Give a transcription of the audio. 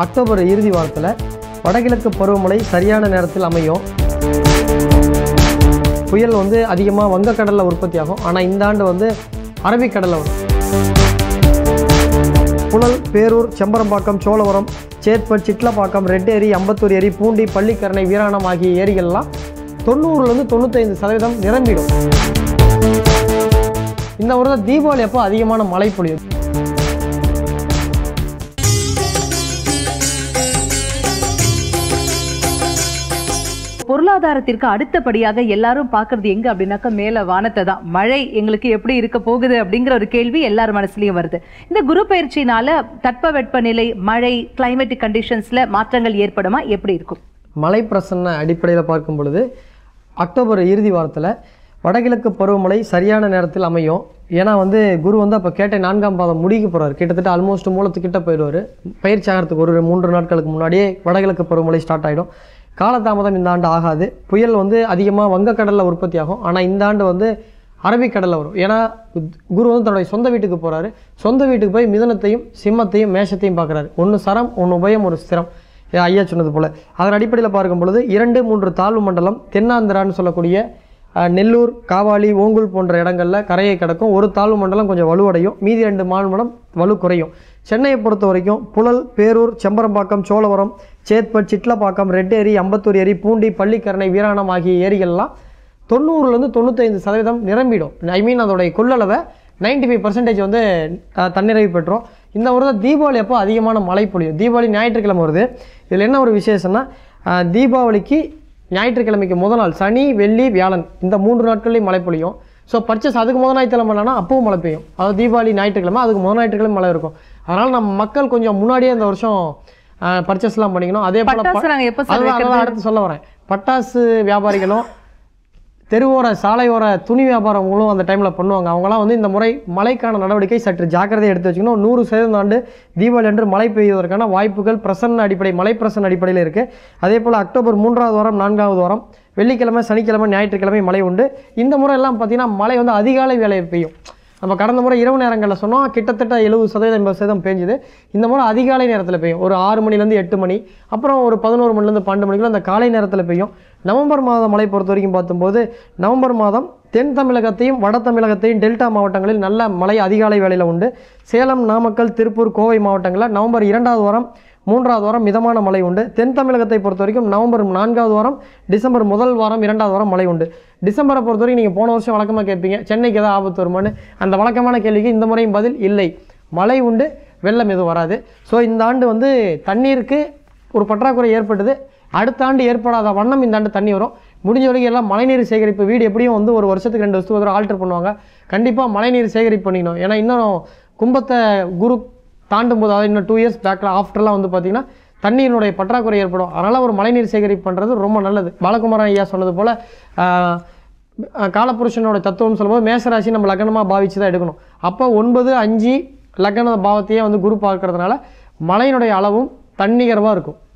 October இறுதி வாரத்தில் வடகிழக்கு பருவமழை சரியான நேரத்தில் அமையும் புயல் வந்து அதிகமாக வங்கக்கடலில் உற்பத்தி ஆகும் ஆனால் இந்த ஆண்டு வந்து அரபிக்கடலில் வரும் புழல் பேரூர் செம்பரம்பாக்கம் சோழவரம் சேத்பட் சிட்லப்பாக்கம் ரெட் ஏரி அம்பத்தூர் ஏரி பூண்டி பள்ளிக்கரணை வீராணம் ஆகிய ஏரிகள்லாம் தொண்ணூறுலேருந்து தொண்ணூத்தைந்து சதவீதம் நிரம்பிடும் இந்த வருடம் தீபாவளி அப்போ அதிகமான மழை பொழியும் பொருளாதாரத்திற்கு அடுத்தபடியாக எல்லாரும் பார்க்கறது எங்க அப்படின்னாக்கா மேல வானத்தை தான் மழை எங்களுக்கு எப்படி இருக்க போகுது அப்படிங்கிற ஒரு கேள்வி எல்லார் மனசுலயும் வருது இந்த குரு பயிற்சினால தட்பவெப்பநிலை மழை கிளைமேட்டிக் கண்டிஷன்ஸ்ல மாற்றங்கள் ஏற்படுமா எப்படி இருக்கும் மழை பிரசன்ன அடிப்படையில் பார்க்கும் பொழுது அக்டோபர் இறுதி வாரத்தில் வடகிழக்கு பருவமழை சரியான நேரத்தில் அமையும் ஏன்னா வந்து குரு வந்து அப்போ கேட்ட நான்காம் பாதம் முடிக்க போகிறார் கிட்டத்தட்ட ஆல்மோஸ்ட் மூலத்துக்கிட்ட போயிடுவார் பயிற்சி ஆகிறதுக்கு ஒரு மூன்று நாட்களுக்கு முன்னாடியே வடகிழக்கு பருவமழை ஸ்டார்ட் ஆகிடும் காலதாமதம் இந்த ஆண்டு ஆகாது புயல் வந்து அதிகமாக வங்கக்கடலில் உற்பத்தி ஆகும் ஆனால் இந்த ஆண்டு வந்து அரபிக்கடலில் வரும் ஏன்னா குரு வந்து தன்னுடைய சொந்த வீட்டுக்கு போகிறாரு சொந்த வீட்டுக்கு போய் மிதனத்தையும் சிம்மத்தையும் மேஷத்தையும் பார்க்குறாரு ஒன்று சரம் ஒன்று உபயம் ஒரு ஸ்திரம் இது ஐயா சொன்னது போல் அதன் அடிப்படையில் பார்க்கும் பொழுது இரண்டு மூன்று தாழ்வு மண்டலம் தென்னாந்திரான்னு சொல்லக்கூடிய அஹ், நெல்லூர் காவாலி ஓங்கூல் போன்ற இடங்களில் கரையை கிடக்கும் ஒரு தாழ்வு மண்டலம் கொஞ்சம் வலுவடையும் மீதி ரெண்டு மாநிலம் வலு குறையும் சென்னையை பொறுத்த வரைக்கும் புழல் பேரூர் செம்பரம்பாக்கம் சோழவரம் சேத்பட் சிட்லப்பாக்கம் ரெட் ஏரி அம்பத்தூர் ஏரி பூண்டி பள்ளிக்கரணை வீராணம் ஆகிய ஏரிகள்லாம் தொண்ணூறுலேருந்து தொண்ணூத்தைந்து சதவீதம் நிரம்பிடும் ஐ மீன் அதோடைய கொள்ளளவை 95% ஃபைவ் பர்சன்டேஜ் வந்து அஹ், தன்னிறைவு பெற்றோம் இந்த வருடம் தீபாவளி அப்போ அதிகமான மழை பொழியும் தீபாவளி ஞாயிற்றுக்கிழமை வருது இதில் என்ன ஒரு விசேஷம்னா அஹ், தீபாவளிக்கு ஞாயிற்றுக்கிழமைக்கு முதல் நாள் சனி வெள்ளி வியாழன் இந்த மூன்று நாட்கள்லையும் மழை பொழியும் ஸோ பர்ச்சேஸ் அதுக்கு முதல் ஞாயிற்றுக்கிழமை பண்ணலாம்னா அப்பவும் மழை பெய்யும் அதாவது தீபாவளி ஞாயிற்றுக்கிழமை அதுக்கு முதல் ஞாயிற்றுக்கிழமை மழை இருக்கும் அதனால் நம்ம மக்கள் கொஞ்சம் முன்னாடியே இந்த வருஷம் பர்ச்சேஸ்லாம் பண்ணிக்கணும் அதே போல் பட்டாசு நாங்க எப்ப சார் அதுதான் வைக்கிறது? அதுதான் அடுத்து சொல்ல வரேன் பட்டாசு வியாபாரிகளும் தெருவோர சாலையோர துணி வியாபாரங்களும் அந்த டைமில் பண்ணுவாங்க அவங்களாம் வந்து இந்த முறை மழைக்கான நடவடிக்கை சற்று ஜாக்கிரதை எடுத்து வச்சுக்கணும் நூறு சதவீதம் ஆண்டு தீபாவளி அன்று மழை பெய்வதற்கான வாய்ப்புகள் பிரசன்ன அடிப்படை மழை பிரசன்ன அடிப்படையில் இருக்குது அதே போல் அக்டோபர் மூன்றாவது வாரம் நான்காவது வாரம் வெள்ளிக்கிழமை சனிக்கிழமை ஞாயிற்றுக்கிழமை மழை உண்டு இந்த முறை எல்லாம் பார்த்தீங்கன்னா மழை வந்து அதிகாலை வேலை பெய்யும் நம்ம கடந்த முறை இரவு நேரங்களில் சொன்னோம் கிட்டத்தட்ட எழுபது சதவீதம் எண்பது சதவீதம் பெஞ்சுது இந்த முறை அதிகாலை நேரத்தில் பெய்யும் ஒரு ஆறு மணிலேருந்து எட்டு மணி அப்புறம் ஒரு பதினோரு மணிலேருந்து பன்னெண்டு மணிக்குள்ள அந்த காலை நேரத்தில் பெய்யும் நவம்பர் மாத மழை பொறுத்த வரைக்கும் பார்க்கும்போது நவம்பர் மாதம் தென் தமிழகத்தையும் வட தமிழகத்தையும் டெல்டா மாவட்டங்களில் நல்ல மழை அதிகாலை வேளையில் உண்டு சேலம் நாமக்கல் திருப்பூர் கோவை மாவட்டங்களில் நவம்பர் இரண்டாவது வாரம் மூன்றாவது வாரம் மிதமான மழை உண்டு தென் தமிழகத்தை பொறுத்த வரைக்கும் நவம்பர் நான்காவது வாரம் டிசம்பர் முதல் வாரம் இரண்டாவது வாரம் மழை உண்டு டிசம்பரை பொறுத்த வரைக்கும் நீங்கள் போன வருஷம் வழக்கமாக கேட்பீங்க சென்னைக்கு ஏதாவது ஆபத்து வருமான்னு அந்த வழக்கமான கேள்விக்கு இந்த முறையும் பதில் இல்லை மழை உண்டு வெள்ளம் எதுவும் வராது ஸோ இந்த ஆண்டு வந்து தண்ணீருக்கு ஒரு பற்றாக்குறை ஏற்பட்டது அடுத்த ஆண்டு ஏற்படாத வண்ணம் இந்த ஆண்டு தண்ணி வரும் முடிஞ்ச வரைக்கும் எல்லாம் மழைநீர் சேகரிப்பு வீடு எப்படியும் வந்து ஒரு வருஷத்துக்கு ரெண்டு வருஷத்துக்கு ஒரு தடவை ஆல்டர் பண்ணுவாங்க கண்டிப்பாக மழைநீர் சேகரிப்பு பண்ணிக்கணும் ஏன்னா இன்னும் கும்பத்தை குரு தாண்டும் போது அதாவது இன்னும் டூ இயர்ஸ் பேக்கில் ஆஃப்டர்லாம் வந்து பார்த்தீங்கன்னா தண்ணீரினுடைய பற்றாக்குறை ஏற்படும் அதனால் ஒரு மழைநீர் சேகரிப்பு பண்ணுறது ரொம்ப நல்லது பாலகுமாரன் ஐயா சொன்னது போல் காலபுருஷனோட தத்துவம்னு சொல்லும்போது மேசராசி நம்ம லக்னமாக பாவிச்சு தான் எடுக்கணும் அப்போ ஒன்பது அஞ்சு லக்ன பாவத்தையே வந்து குரு பார்க்கறதுனால மழையினுடைய அளவும் தன்னிகரமாக இருக்கும்